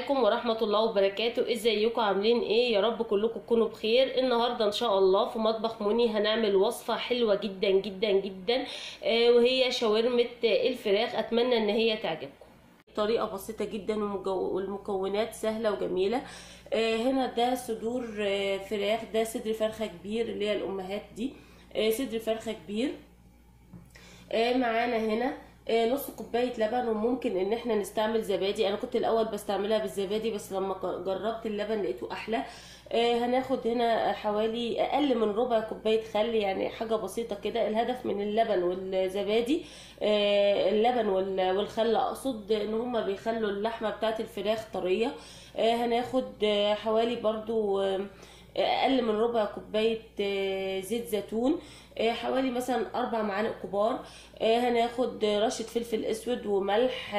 عليكم ورحمة الله وبركاته ازيكم عاملين ايه يا رب كلكم تكونوا بخير النهاردة ان شاء الله في مطبخ مني هنعمل وصفة حلوة جدا جدا جدا آه، وهي شاورمة الفراخ اتمنى ان هي تعجبكم طريقة بسيطة جدا ومجو- والمكونات سهلة وجميلة آه، هنا ده صدور آه، فراخ ده صدر فرخة كبير اللي هي الامهات دي آه، صدر فرخة كبير آه، معانا هنا آه، نص كوباية لبن وممكن ان احنا نستعمل زبادي انا كنت الاول بستعملها بالزبادي بس لما ج- جربت اللبن لقيته احلى آه، هناخد هنا حوالي اقل من ربع كوباية خل يعني حاجة بسيطة كده الهدف من اللبن والزبادي آه، اللبن وال- والخل اقصد ان هما بيخلوا اللحمة بتاعت الفراخ طرية آه، هناخد آه، حوالي برضو آه، اقل من ربع كوبايه آه، زيت زيتون آه، حوالي مثلا اربع معالق كبار آه، هناخد رشه فلفل اسود وملح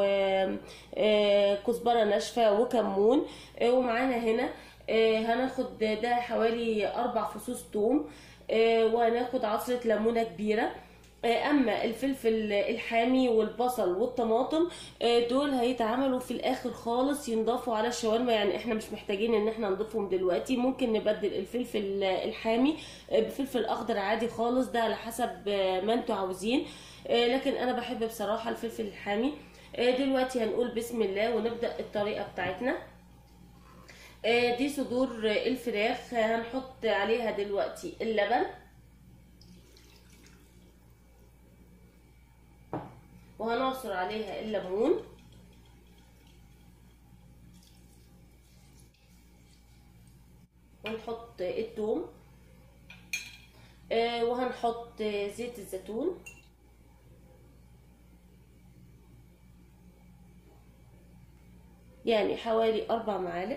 وكزبره ناشفه وكمون آه، ومعانا هنا آه، هناخد ده حوالي اربع فصوص توم آه، وهناخد عصره ليمونه كبيره آه، اما الفلفل الحامي والبصل والطماطم آه، دول هيتعملوا في الاخر خالص ينضافوا على الشاورما يعني احنا مش محتاجين ان احنا نضيفهم دلوقتي ممكن نبدل الفلفل الحامي آه، بفلفل اخضر عادي خالص ده على حسب آه، ما انتوا عاوزين آه، لكن انا بحب بصراحة الفلفل الحامي آه، دلوقتي هنقول بسم الله ونبدأ الطريقة بتاعتنا آه، دي صدور آه، الفراخ آه، هنحط عليها دلوقتي اللبن وهنعصر عليها الليمون ونحط الثوم آه، وهنحط زيت الزيتون يعني حوالي أربع معالق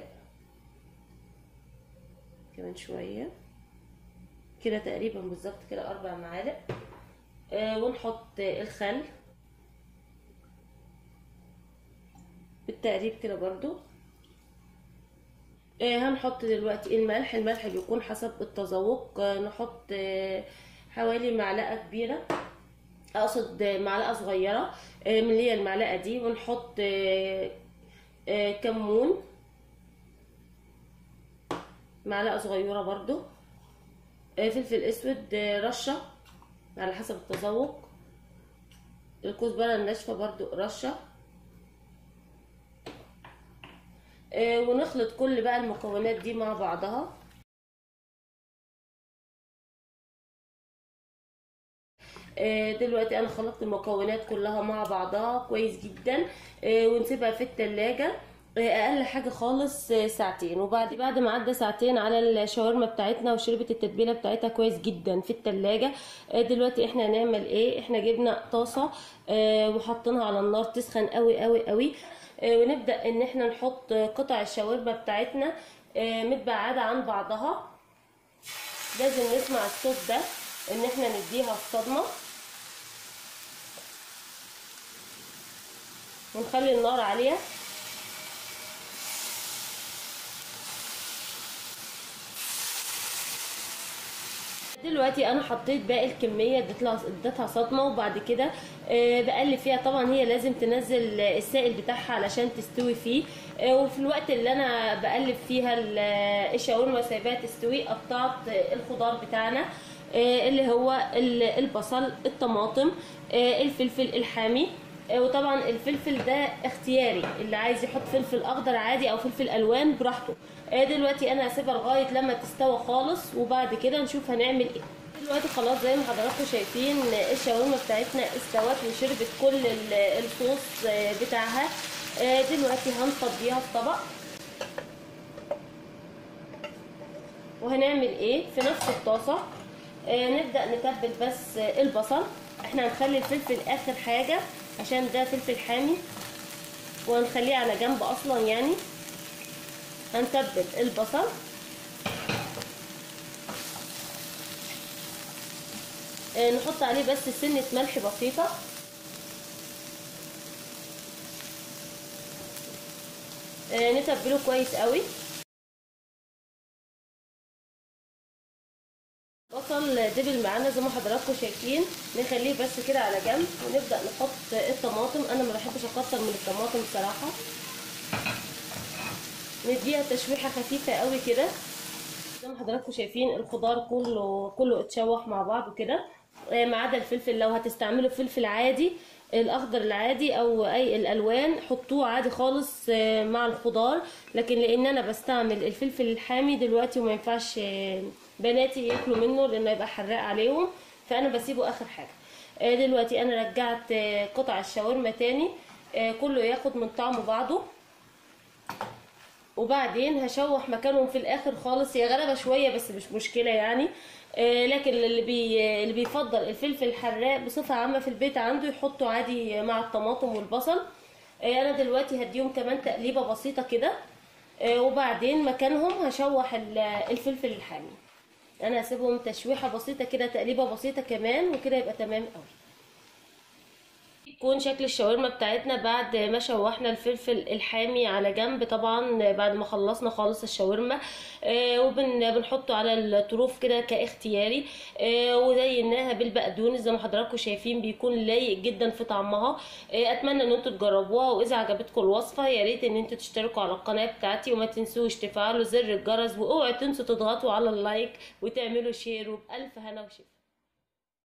كمان شوية كده تقريبا بالظبط كده أربع معالق آه، ونحط الخل بالتقريب كده برضو آه، هنحط دلوقتي الملح الملح بيكون حسب التذوق آه، نحط آه، حوالي معلقة كبيرة اقصد معلقة صغيرة آه، من اللي هي المعلقة دي ونحط آه، آه، كمون معلقة صغيرة برضو آه، فلفل اسود آه، رشة على حسب التذوق الكزبرة الناشفة برضو رشة آه، ونخلط كل بقى المكونات دي مع بعضها آه، دلوقتي انا خلطت المكونات كلها مع بعضها كويس جدا آه، ونسيبها في التلاجة آه، اقل حاجه خالص آه، ساعتين وبعد بعد ما عدى ساعتين على الشاورما بتاعتنا وشربت التتبيله بتاعتها كويس جدا في التلاجة آه، دلوقتي احنا هنعمل ايه احنا جبنا طاسه آه، وحطيناها على النار تسخن قوي قوي قوي آه، ونبدا ان احنا نحط قطع الشاورما بتاعتنا آه، متبعده عن بعضها لازم نسمع الصوت ده ان احنا نديها الصدمه ونخلي النار عاليه دلوقتي انا حطيت باقي الكميه اديتها اديتها صدمه وبعد كده آه، بقلب فيها طبعا هي لازم تنزل السائل بتاعها علشان تستوي فيه آه، وفي الوقت اللي انا بقلب فيها ال- الشاورما سايباها تستوي قطعت الخضار بتاعنا آه، اللي هو ال- البصل الطماطم آه، الفلفل الحامي آه، وطبعا الفلفل ده اختياري اللي عايز يحط فلفل اخضر عادي او فلفل الوان براحته آه، دلوقتي انا هسيبها لغايه لما تستوى خالص وبعد كده نشوف هنعمل ايه دلوقتي خلاص زي ما حضراتكم شايفين الشاورما بتاعتنا استوت وشربت كل ال- الصوص آه، بتاعها آه، دلوقتي هنفضيها في طبق وهنعمل ايه في نفس الطاسه آه، نبدا نتبل بس آه، البصل احنا هنخلي الفلفل اخر حاجه عشان ده فلفل حامي وهنخليه على جنب اصلا يعني هنتبل البصل آه، نحط عليه بس سنة ملح بسيطة آه، نتبله كويس قوي بصل دبل معانا زي ما حضراتكم شايفين نخليه بس كده على جنب ونبدأ نحط الطماطم انا ما بحبش اكتر من الطماطم بصراحة نديها تشويحه خفيفه قوي كده زي ما حضراتكم شايفين الخضار كله كله اتشوح مع بعض كده آه، ما عدا الفلفل لو هتستعملوا فلفل عادي الاخضر العادي او اي الالوان حطوه عادي خالص آه، مع الخضار لكن لان انا بستعمل الفلفل الحامي دلوقتي وما ينفعش آه، بناتي ياكلوا منه لانه يبقى حراق عليهم فانا بسيبه اخر حاجه آه، دلوقتي انا رجعت آه، قطع الشاورما تاني آه، كله ياخد من طعم بعضه وبعدين هشوح مكانهم في الاخر خالص هي غلبة شوية بس مش مشكلة يعني آه لكن اللي بي اللي بيفضل الفلفل الحراق بصفة عامة في البيت عنده يحطه عادي مع الطماطم والبصل آه انا دلوقتي هديهم كمان تقليبة بسيطة كده آه وبعدين مكانهم هشوح ال- الفلفل الحامي انا هسيبهم تشويحة بسيطة كده تقليبة بسيطة كمان وكده يبقى تمام قوي يكون شكل الشاورما بتاعتنا بعد ما شوحنا الفلفل الحامي على جنب طبعا بعد ما خلصنا خالص الشاورما آه وبنحطه على الطروف كده كاختياري آه وزيناها بالبقدونس زي ما حضراتكم شايفين بيكون لايق جدا في طعمها آه اتمنى ان انتوا تجربوها واذا عجبتكم الوصفه يا ريت ان انتوا تشتركوا على القناه بتاعتي وما تنسوش تفعلوا زر الجرس واوعوا تنسوا تضغطوا على اللايك وتعملوا شير وبالف هنا وشفا